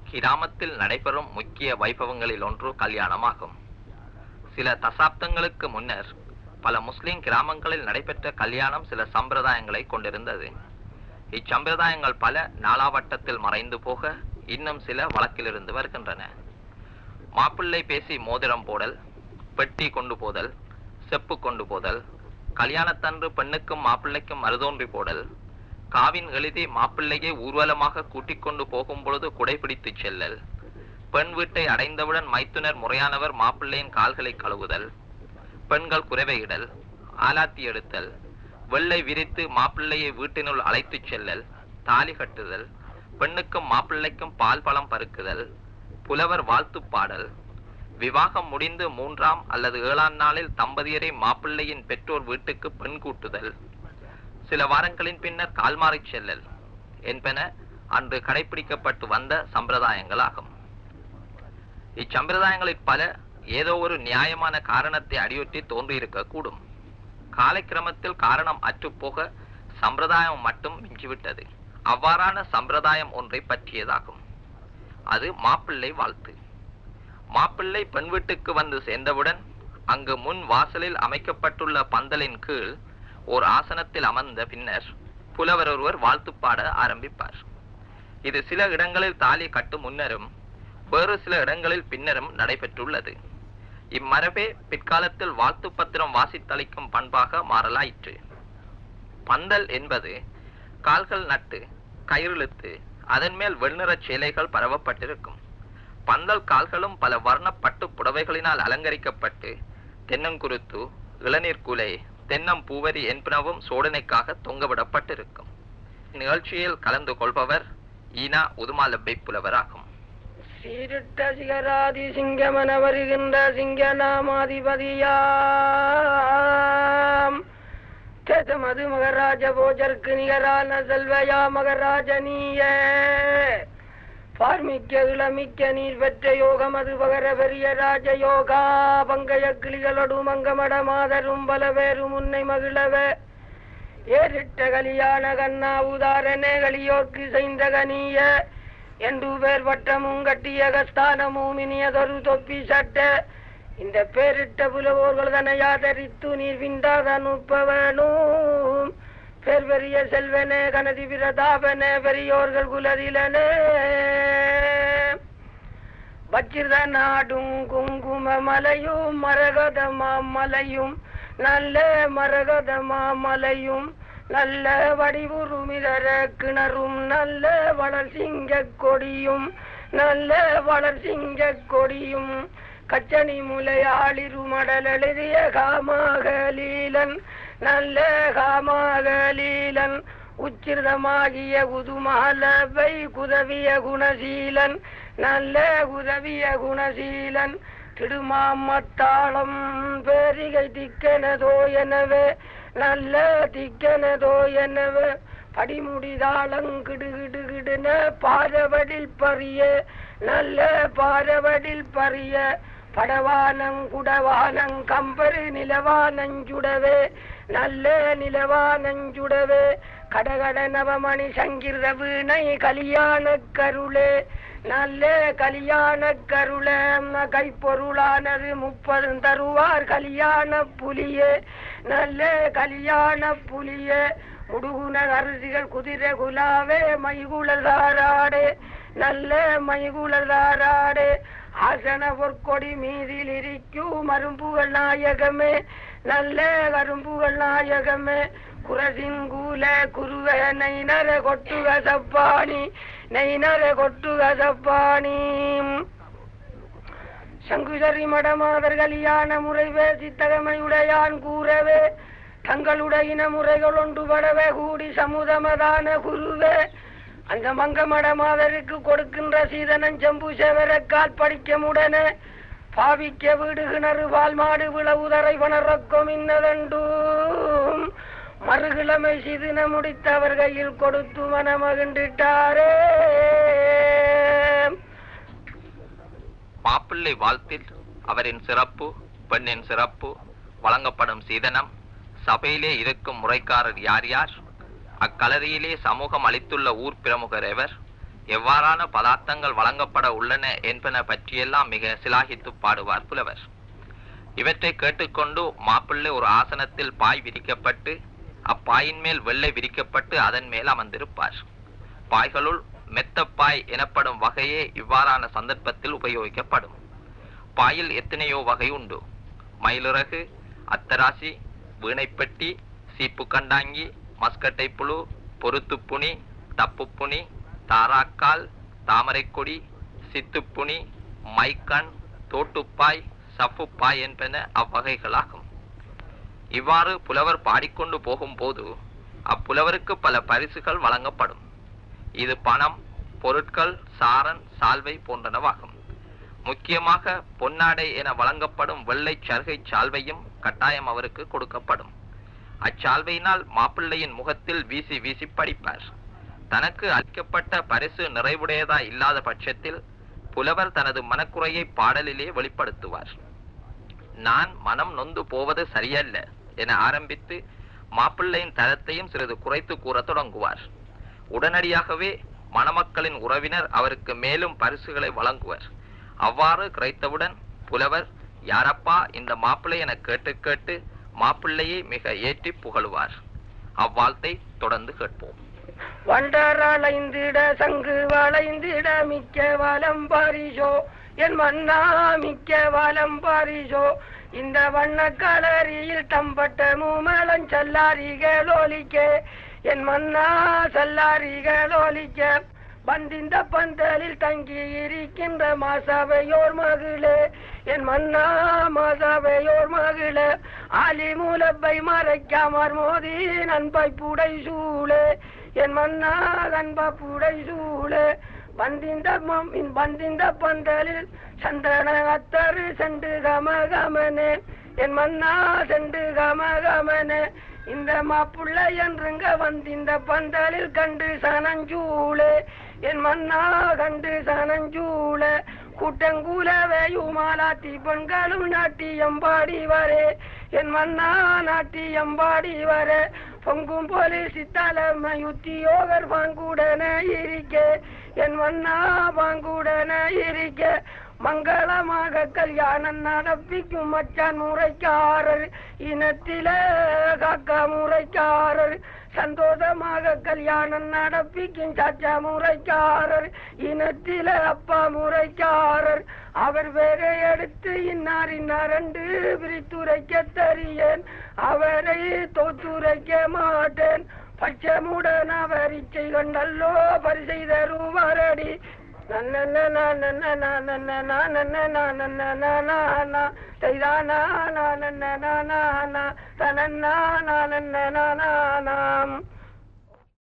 கிராமத்தில் நடைபெறும் முக்கிய வைபவங்களில் ஒன்று கல்யாணமாகும் சில தசாப்தங்களுக்கு முன்னர் பல முஸ்லிம் கிராமங்களில் நடைபெற்ற கல்யாணம் சில சம்பிரதாயங்களை கொண்டிருந்தது இச்சம்பிரதாயங்கள் பல நாளாவட்டத்தில் மறைந்து போக இன்னும் சில வழக்கிலிருந்து வருகின்றன மாப்பிள்ளை பேசி மோதிரம் போடல் பெட்டி கொண்டு போதல் செப்பு கொண்டு போதல் கல்யாணத்தன்று பெண்ணுக்கும் மாப்பிள்ளைக்கும் மருதோன்றி போடல் காவின் எழுதி மாப்பிள்ளையை ஊர்வலமாக கூட்டிக் கொண்டு போகும் பொழுது குடைபிடித்து செல்லல் பெண் வீட்டை அடைந்தவுடன் மைத்துனர் முறையானவர் மாப்பிள்ளையின் கால்களை கழுவுதல் பெண்கள் குறைவையிடல் ஆலாத்தி எடுத்தல் வெள்ளை விரித்து மாப்பிள்ளையை வீட்டினுள் அழைத்துச் செல்லல் தாலி கட்டுதல் பெண்ணுக்கும் மாப்பிள்ளைக்கும் பால் பழம் பருக்குதல் புலவர் வாழ்த்து பாடல் விவாகம் முடிந்து மூன்றாம் அல்லது ஏழாம் நாளில் தம்பதியரை மாப்பிள்ளையின் பெற்றோர் வீட்டுக்கு பெண் கூட்டுதல் சில வாரங்களின் பின்னர் கால்மாறிச் செல்லல் என்பன அன்று கடைபிடிக்கப்பட்டு வந்த சம்பிரதாயங்களாகும் இச்சம்பிரதாயங்களில் பல ஏதோ ஒரு நியாயமான காரணத்தை அடியொற்றி தோன்றியிருக்க கூடும் காலக்கிரமத்தில் காரணம் அற்றுப்போக சம்பிரதாயம் மட்டும் மிஞ்சிவிட்டது அவ்வாறான சம்பிரதாயம் ஒன்றை பற்றியதாகும் அது மாப்பிள்ளை வாழ்த்து மாப்பிள்ளை பெண் வீட்டுக்கு வந்து சேர்ந்தவுடன் அங்கு முன் வாசலில் அமைக்கப்பட்டுள்ள பந்தலின் கீழ் ஓர் ஆசனத்தில் அமர்ந்த பின்னர் புலவர் ஒருவர் வாழ்த்து பாட ஆரம்பிப்பார் இது சில இடங்களில் தாலி கட்டும் முன்னரும் வேறு சில இடங்களில் பின்னரும் நடைபெற்றுள்ளது இம்மரபே பிற்காலத்தில் வாழ்த்து பத்திரம் வாசித்தளிக்கும் பண்பாக மாறலாயிற்று பந்தல் என்பது கால்கள் நட்டு கயிறிழுத்து அதன் மேல் வெண்ணிறச் சேலைகள் பரவப்பட்டிருக்கும் பந்தல் கால்களும் பல வர்ண பட்டு புடவைகளினால் அலங்கரிக்கப்பட்டு தென்னங்குருத்து இளநீர் குலை தென்னம் பூவரி என்பனவும் சோதனைக்காக தொங்கவிடப்பட்டிருக்கும் நிகழ்ச்சியில் கலந்து கொள்பவர் ஈனா உதுமாலப்பை புலவராகும் சீரிட்ட சிகராதி சிங்கமன வருகின்ற சிங்க நாமாதிபதியாம் தேசமது மகராஜ போஜர்க்கு நிகரான செல்வையா மகராஜ நீய பார்மிக்க இளமிக்க நீர் பெற்ற யோகம் அது பகர பெரிய ராஜ யோகா பங்கய கிளிகளொடு மங்கமட மாதரும் பல பேரும் உன்னை மகிழவே ஏறிட்ட கலியான கண்ணா உதாரணே கலியோர்க்கு செய்த கனிய என்று பேர் வட்டமும் கட்டிய கஸ்தானமும் இனியதொரு தொப்பி சட்ட இந்த பேரிட்ட புலவோர்கள் தனையாதரித்து நீர் விண்டாதனுப்பவனும் பேர் பெரிய செல்வனே கனதி பிரதாபனே பெரியோர்கள் குலதிலனே வச்சிருத நாடும் குங்கும மலையும் மரகத மாமலையும் நல்ல மரகத மாமலையும் நல்ல வடிவுருமிதர கிணறும் நல்ல வளர் சிங்க கொடியும் நல்ல வளர் சிங்க கொடியும் கச்சனி முலையாளிரு மடல் எழுதிய காமாகலீலன் நல்ல காமாகலீலன் உச்சிரமாகிய குதுமாலவை குதவிய குணசீலன் நல்ல குதவிய குணசீலன் திடுமாமத்தாளம் பேரிகை திக்கனதோ எனவே நல்ல திக்கனதோ எனவே படிமுடிதாளம் கிடுகிடுகிடுன பாரவடில் பறிய நல்ல பாரவடில் பறிய படவானங் குடவானங் கம்பரு நிலவானஞ்சுடவே நல்ல நிலவானஞ்சுடவே கடகட நவமணி சங்கிருத வீணை கலியாண கருளே நல்ல கலியாண கருள கைப்பொருளானது முப்பது தருவார் கலியாண புலியே நல்ல கலியாண புலியே முடுகுன அரிசிகள் குதிரை குலாவே மைகுளதாராடே நல்ல மைகுளதாராடே ஆசன பொற்கொடி மீதில் இருக்கும் மரும்புகள் நாயகமே நல்ல கரும்புகள் நாயகமே குரசிங்கூல குருவ நைனர கொட்டுக சப்பாணி நைனர கொட்டுக சப்பாணி சங்குசரி மடமாதர் கலியான முறை பேசி தகமையுடையான் கூறவே தங்களுடைய இன முறைகள் ஒன்றுபடவே கூடி சமுதமதான குருவே அந்த மங்க மடமாதருக்கு கொடுக்கின்ற சீதனன் செம்பு செவரக்கால் படிக்க முடனே பாவிக்க வீடு கிணறு பால் மாடு விளவுதரை வனரக்கம் இன்னதண்டும் மறுகிழமை சிதின முடித்தவர் கையில் கொடுத்து மனமகின்றிட்டாரே மாப்பிள்ளை வாழ்த்தில் அவரின் சிறப்பு பெண்ணின் சிறப்பு வழங்கப்படும் சீதனம் சபையிலே இருக்கும் முறைக்காரர் யார் யார் அக்கலரியிலே சமூகம் அளித்துள்ள ஊர் பிரமுகர் எவர் எவ்வாறான பதார்த்தங்கள் வழங்கப்பட உள்ளன என்பன பற்றியெல்லாம் மிக சிலாகித்து பாடுவார் புலவர் இவற்றை கேட்டுக்கொண்டு மாப்பிள்ளை ஒரு ஆசனத்தில் பாய் விரிக்கப்பட்டு அப்பாயின் மேல் வெள்ளை விரிக்கப்பட்டு அதன் மேல் அமர்ந்திருப்பார் பாய்களுள் மெத்தப்பாய் எனப்படும் வகையே இவ்வாறான சந்தர்ப்பத்தில் உபயோகிக்கப்படும் பாயில் எத்தனையோ வகை உண்டு மயிலிறகு அத்தராசி வீணைப்பெட்டி சீப்பு கண்டாங்கி மஸ்கட்டை புழு பொருத்துப்புனி தப்புப்புனி தாராக்கால் தாமரைக்கொடி சித்துப்புனி மைக்கண் தோட்டுப்பாய் சப்புப்பாய் என்பன அவ்வகைகளாகும் இவ்வாறு புலவர் பாடிக்கொண்டு போகும்போது அப்புலவருக்கு பல பரிசுகள் வழங்கப்படும் இது பணம் பொருட்கள் சாரன் சால்வை போன்றனவாகும் முக்கியமாக பொன்னாடை என வழங்கப்படும் வெள்ளை சருகை சால்வையும் கட்டாயம் அவருக்கு கொடுக்கப்படும் அச்சால்வையினால் மாப்பிள்ளையின் முகத்தில் வீசி வீசி படிப்பார் தனக்கு அளிக்கப்பட்ட பரிசு நிறைவுடையதா இல்லாத பட்சத்தில் புலவர் தனது மனக்குறையை பாடலிலே வெளிப்படுத்துவார் நான் மனம் நொந்து போவது சரியல்ல என ஆரம்பித்து மாப்பிள்ளையின் தரத்தையும் சிறிது குறைத்து கூறத் தொடங்குவார் உடனடியாகவே மணமக்களின் உறவினர் அவருக்கு மேலும் பரிசுகளை வழங்குவர் அவ்வாறு கிடைத்தவுடன் புலவர் யாரப்பா இந்த மாப்பிள்ளை என கேட்டு கேட்டு மாப்பிள்ளையை மிக ஏற்றி புகழுவார் அவ்வாழ்த்தை தொடர்ந்து கேட்போம் வண்டரளைந்திட சங்கு வளைந்திட மிக்க வலம் பாரிசோ என் மன்னா மிக்க வலம் பாரிசோ இந்த வண்ண களரியில் தம்பட்ட மூமலன் சல்லாரிகள் ஒலிக்க என் மன்னா சல்லாரிகள் ஒலிக்க பந்திந்த பந்தலில் தங்கி இருக்கின்ற மாசாவையோர் மகளே என் மன்னா மாசாவையோர் மகளே ஆலி மூலப்பை மறைக்காமற் மோதி நண்பை புடை சூளே என் மன்னா அன்பா புடை சூளே பந்திந்த மம்- இன் பந்திந்த பந்தலில் சந்தன அத்தரு சென்று கமகமனே என் மன்னா சென்று கமகமனே இந்த மாப்புள்ள என்றுங்க வந்திந்த பந்தலில் கண்டு சனஞ்சூளே என் மன்னா கண்டு சனஞ்சூளே கூட்டங்கூலவையுமாலாத்தி பெண்களும் நாட்டியம் பாடி வரே என் மன்னா நாட்டியம் பாடி வரே பொங்கும் போலீஸ் சித்தாலமை உத்தியோகர் பாங்குடன இருக்க என் மன்னா பாங்குடன இருக்க மங்களமாக கல்யாணம் நடப்பிக்கும் மச்சான் முறைக்காரர் இனத்தில காக்கா முறைக்காரர் சந்தோஷமாக கல்யாணம் நடப்பிக்கும் சாச்சா முறைக்காரர் இனத்தில அப்பா முறைக்காரர் அவர் வேற எடுத்து இன்னார் இன்னார் என்று பிரித்துரைக்க தெரியேன் அவரை தோத்துரைக்க மாட்டேன் பச்சமுடன் அவர் இச்சை கொண்டல்லோ பரிசை தருவாரடி தனன்னா